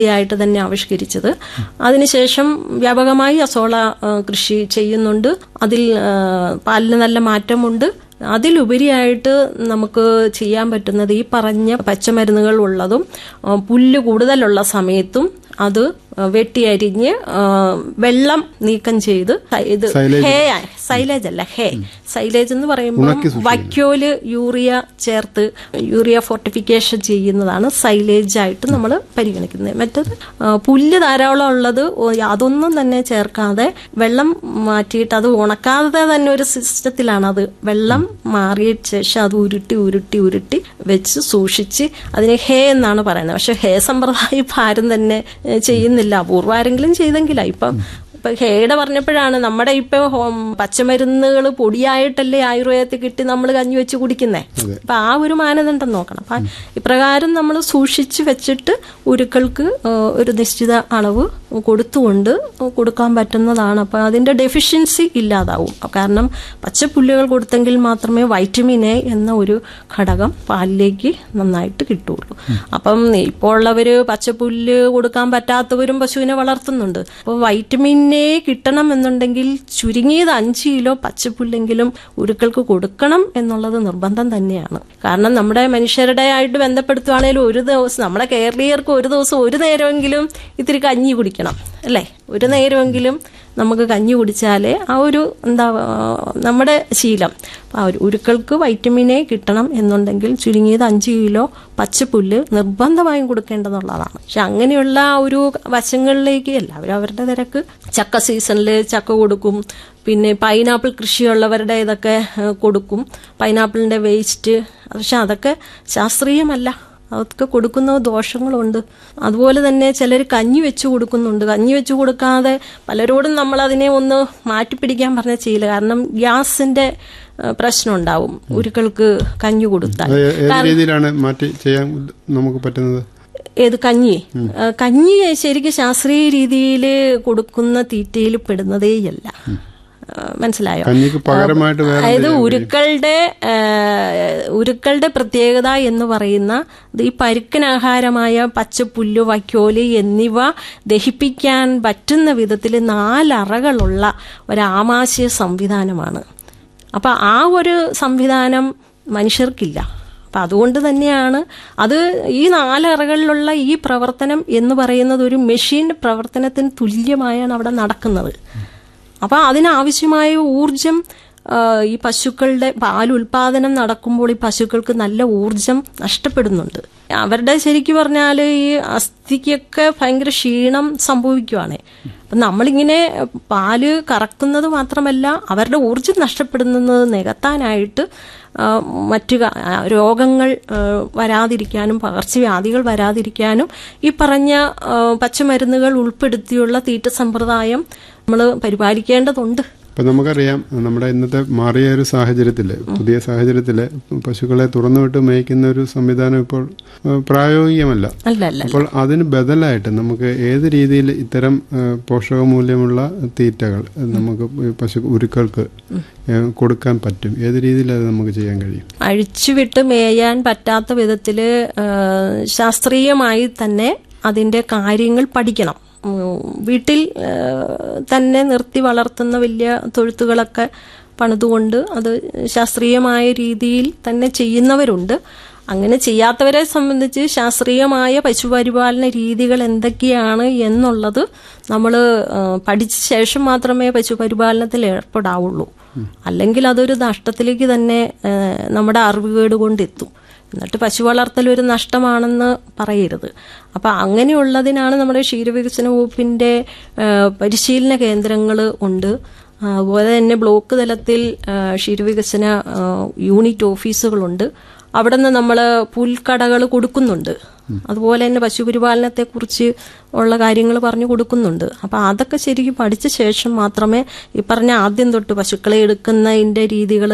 ആയിട്ട് തന്നെ ആവിഷ്കരിച്ചത് അതിനുശേഷം വ്യാപകമായി അസോള ആ, കൃഷി ചെയ്യുന്നുണ്ട് അതിൽ ആ, പാലിന് നല്ല മാറ്റമുണ്ട് അതിലുപരിയായിട്ട് നമുക്ക് ചെയ്യാൻ പറ്റുന്നത് ഈ പറഞ്ഞ പച്ചമരുന്നുകൾ ഉള്ളതും ആ, പുല്ല് കൂടുതലുള്ള സമയത്തും അത് വെട്ടിയരിഞ്ഞ് ആ, വെള്ളം നീക്കം ചെയ്ത് ഇത് Silage. ഹേ സൈലേജ് അല്ല ഹേ സൈലേജ് എന്ന് പറയുമ്പോൾ വൈക്കോല് യൂറിയ ചേർത്ത് യൂറിയ ഫോർട്ടിഫിക്കേഷൻ ചെയ്യുന്നതാണ് സൈലേജ് ആയിട്ട് നമ്മൾ പരിഗണിക്കുന്നത് മറ്റത് ആ, പുല്ല് ധാരാളം ഉള്ളത് ഒ- അതൊന്നും തന്നെ ചേർക്കാതെ വെള്ളം മാറ്റിയിട്ട് അത് ഉണക്കാതെ തന്നെ ഒരു സിസ്റ്റത്തിലാണ് അത് വെള്ളം മാറിയ ശേഷം അത് ഉരുട്ടി ഉരുട്ടി ഉരുട്ടി വെച്ച് സൂക്ഷിച്ച് അതിന് ഹേ എന്നാണ് പറയുന്നത് പക്ഷെ ഹേ സമ്പ്രദായം ഇപ്പം ആരും തന്നെ ഏ, ചെയ്യുന്നില്ല അപൂർവം ആരെങ്കിലും ചെയ്തെങ്കിലാ ഇപ്പം ഇപ്പൊ ഹേയുടെ പറഞ്ഞപ്പോഴാണ് നമ്മുടെ ഇപ്പൊ ഹോം പച്ചമരുന്നുകൾ പൊടിയായിട്ടല്ലേ ആയുർവേദത്തിൽ കിട്ടി നമ്മൾ കഞ്ഞി വെച്ച് കുടിക്കുന്നേ അപ്പൊ ആ ഒരു മാനദണ്ഡം നോക്കണം അപ്പൊ ഇപ്രകാരം നമ്മൾ സൂക്ഷിച്ച് വെച്ചിട്ട് ഉരുക്കൾക്ക് ആ, ഒരു നിശ്ചിത അളവ് കൊടുത്തുകൊണ്ട് കൊടുക്കാൻ പറ്റുന്നതാണ് അപ്പൊ അതിന്റെ ഡെഫിഷ്യൻസി ഇല്ലാതാവും കാരണം പച്ചപ്പുല്ലുകൾ കൊടുത്തെങ്കിൽ മാത്രമേ വൈറ്റമിൻ എ എന്ന ഒരു ഘടകം പാലിലേക്ക് നന്നായിട്ട് കിട്ടുള്ളൂ അപ്പം ഇപ്പോൾ ഉള്ളവര് പച്ചപ്പുല്ല് കൊടുക്കാൻ പറ്റാത്തവരും പശുവിനെ വളർത്തുന്നുണ്ട് അപ്പോൾ വൈറ്റമിൻ എ കിട്ടണം എന്നുണ്ടെങ്കിൽ ചുരുങ്ങിയത് അഞ്ച് കിലോ പച്ചപ്പുല്ലെങ്കിലും ഉരുക്കൾക്ക് കൊടുക്കണം എന്നുള്ളത് നിർബന്ധം തന്നെയാണ് കാരണം നമ്മുടെ മനുഷ്യരുടെ ആയിട്ട് ബന്ധപ്പെടുത്തുവാണെങ്കിലും ഒരു ദിവസം നമ്മുടെ കേരളീയർക്ക് ഒരു ദിവസം ഒരു നേരമെങ്കിലും ഇത്തിരി കഞ്ഞി കുടിക്കണം അല്ലേ ഒരു നേരമെങ്കിലും നമുക്ക് കഞ്ഞി കുടിച്ചാലേ ആ ഒരു എന്താ ആ, നമ്മുടെ ശീലം ആ ഒരു ഉരുക്കൾക്ക് വൈറ്റമിൻ എ കിട്ടണം എന്നുണ്ടെങ്കിൽ ചുരുങ്ങിയത് അഞ്ച് കിലോ പച്ചപ്പുല്ല് നിർബന്ധമായും കൊടുക്കേണ്ടതുള്ളതാണ് പക്ഷെ അങ്ങനെയുള്ള ആ ഒരു വശങ്ങളിലേക്ക് എല്ലാവരും അവരുടെ തിരക്ക് ചക്ക സീസണിൽ ചക്ക കൊടുക്കും പിന്നെ പൈനാപ്പിൾ കൃഷിയുള്ളവരുടെ ഇതൊക്കെ ഏ, കൊടുക്കും പൈനാപ്പിളിന്റെ വേസ്റ്റ് പക്ഷെ അതൊക്കെ ശാസ്ത്രീയമല്ല അതൊക്കെ കൊടുക്കുന്ന ദോഷങ്ങളുണ്ട് അതുപോലെ തന്നെ ചിലർ കഞ്ഞി വെച്ച് കൊടുക്കുന്നുണ്ട് കഞ്ഞി വെച്ച് കൊടുക്കാതെ പലരോടും നമ്മൾ അതിനെ ഒന്ന് മാറ്റിപ്പിടിക്കാൻ പറഞ്ഞ ചെയ്യില്ല കാരണം ഗ്യാസിന്റെ ഏഹ്, പ്രശ്നം ഉണ്ടാവും ഉരുക്കൾക്ക് കഞ്ഞി കൊടുത്താൽ അത് ഏത് രീതിയിലാണ് മാറ്റി ചെയ്യാൻ നമുക്ക് പറ്റുന്നത് ഏത് കഞ്ഞി ഏഹ്, കഞ്ഞി ശരിക്കും ശാസ്ത്രീയ രീതിയിൽ കൊടുക്കുന്ന തീറ്റയിൽ പെടുന്നതേയല്ല ഏഹ്, മനസ്സിലായോ കഞ്ഞിക്ക് പകരമായിട്ട് വേറെ അതായത് ഉരുക്കളുടെ ആ, ഉരുക്കളുടെ പ്രത്യേകത എന്ന് പറയുന്ന ഇത് ഈ പരുക്കനാഹാരമായ പച്ചപ്പുല്ല് വൈക്കോല് എന്നിവ ദഹിപ്പിക്കാൻ പറ്റുന്ന വിധത്തിൽ നാലറകളുള്ള ഒരു ആമാശയ സംവിധാനമാണ് അപ്പൊ ആ ഒരു സംവിധാനം മനുഷ്യർക്കില്ല അപ്പൊ അതുകൊണ്ട് തന്നെയാണ് അത് ഈ നാലറകളിലുള്ള ഈ പ്രവർത്തനം എന്ന് പറയുന്നത് ഒരു മെഷീൻ പ്രവർത്തനത്തിന് തുല്യമായാണ് അവിടെ നടക്കുന്നത് അപ്പൊ അതിനാവശ്യമായ ഊർജം ആ, ഈ പശുക്കളുടെ പാൽ ഉൽപാദനം നടക്കുമ്പോൾ ഈ പശുക്കൾക്ക് നല്ല ഊർജം നഷ്ടപ്പെടുന്നുണ്ട് അവരുടെ ശരിക്കും പറഞ്ഞാൽ ഈ അസ്ഥിക്കൊക്കെ ഭയങ്കര ക്ഷീണം സംഭവിക്കുവാണ് അപ്പൊ നമ്മളിങ്ങനെ പാല് കറക്കുന്നത് മാത്രമല്ല അവരുടെ ഊർജം നഷ്ടപ്പെടുന്നത് നികത്താനായിട്ട് ആ, മറ്റു ക- ആ, രോഗങ്ങൾ ആ, വരാതിരിക്കാനും പകർച്ചവ്യാധികൾ വരാതിരിക്കാനും ഈ പറഞ്ഞ ആ, പച്ചമരുന്നുകൾ ഉൾപ്പെടുത്തിയുള്ള തീറ്റ സമ്പ്രദായം നമ്മൾ പരിപാലിക്കേണ്ടതുണ്ട് ഇപ്പൊ നമുക്കറിയാം നമ്മുടെ ഇന്നത്തെ മാറിയ ഒരു സാഹചര്യത്തില് പുതിയ സാഹചര്യത്തില് പശുക്കളെ തുറന്നുവിട്ട് മേയ്ക്കുന്ന ഒരു സംവിധാനം ഇപ്പോൾ ഏഹ്, പ്രായോഗികമല്ല അല്ല അല്ല അപ്പോൾ അതിന് ബദലായിട്ട് നമുക്ക് ഏത് രീതിയിൽ ഇത്തരം ഏഹ്, പോഷകമൂല്യമുള്ള തീറ്റകൾ നമുക്ക് ഈ പശു ഉരുക്കൾക്ക് ഏഹ്, കൊടുക്കാൻ പറ്റും ഏത് രീതിയിൽ അത് നമുക്ക് ചെയ്യാൻ കഴിയും അഴിച്ചുവിട്ട് മേയാൻ പറ്റാത്ത വിധത്തില് ആ, ശാസ്ത്രീയമായി തന്നെ അതിന്റെ കാര്യങ്ങൾ പഠിക്കണം ഉം, വീട്ടിൽ ആ, തന്നെ നിർത്തി വളർത്തുന്ന വലിയ തൊഴുത്തുകളൊക്കെ പണിതുകൊണ്ട് അത് ശാസ്ത്രീയമായ രീതിയിൽ തന്നെ ചെയ്യുന്നവരുണ്ട് അങ്ങനെ ചെയ്യാത്തവരെ സംബന്ധിച്ച് ശാസ്ത്രീയമായ പശുപരിപാലന രീതികൾ എന്തൊക്കെയാണ് എന്നുള്ളത് നമ്മൾ പഠിച്ച ശേഷം മാത്രമേ പശുപരിപാലനത്തിൽ ഏർപ്പെടാവുള്ളൂ അല്ലെങ്കിൽ അതൊരു നഷ്ടത്തിലേക്ക് തന്നെ ആ, നമ്മുടെ അറിവുകേട് കൊണ്ടെത്തും എന്നിട്ട് പശു വളർത്തൽ ഒരു നഷ്ടമാണെന്ന് പറയരുത് അപ്പൊ അങ്ങനെയുള്ളതിനാണ് നമ്മുടെ ക്ഷീരവികസന വകുപ്പിന്റെ ആ, പരിശീലന കേന്ദ്രങ്ങൾ ഉണ്ട് ആ, അതുപോലെ തന്നെ ബ്ലോക്ക് തലത്തിൽ ആ, ക്ഷീരവികസന ആ, യൂണിറ്റ് ഓഫീസുകളുണ്ട് അവിടെ നിന്ന് നമ്മൾ പുൽക്കടകൾ കൊടുക്കുന്നുണ്ട് അതുപോലെ തന്നെ പശുപരിപാലനത്തെ കുറിച്ച് ഉള്ള കാര്യങ്ങൾ പറഞ്ഞു കൊടുക്കുന്നുണ്ട് അപ്പൊ അതൊക്കെ ശരിക്കും പഠിച്ച ശേഷം മാത്രമേ ഈ പറഞ്ഞ ആദ്യം തൊട്ട് പശുക്കളെ എടുക്കുന്നതിന്റെ രീതികൾ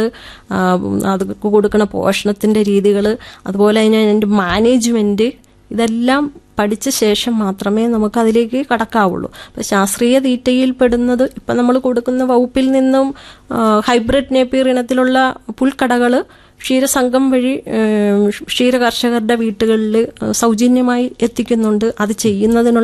അത് കൊടുക്കണ പോഷണത്തിന്റെ രീതികൾ അതുപോലെ തന്നെ അതിന്റെ മാനേജ്മെന്റ് ഇതെല്ലാം പഠിച്ച ശേഷം മാത്രമേ നമുക്ക് അതിലേക്ക് കടക്കാവുള്ളൂ അപ്പൊ ശാസ്ത്രീയ തീറ്റയിൽ പെടുന്നത് ഇപ്പൊ നമ്മൾ കൊടുക്കുന്ന വകുപ്പിൽ നിന്നും ആ, ഹൈബ്രിഡ് നേപ്പിയർ ഇനത്തിലുള്ള പുൽക്കടകൾ ക്ഷീരസംഘം വഴി ഏഹ്, ക്ഷീര കർഷകരുടെ വീട്ടുകളിൽ സൗജന്യമായി എത്തിക്കുന്നുണ്ട് അത് ചെയ്യുന്നതിനുള്ള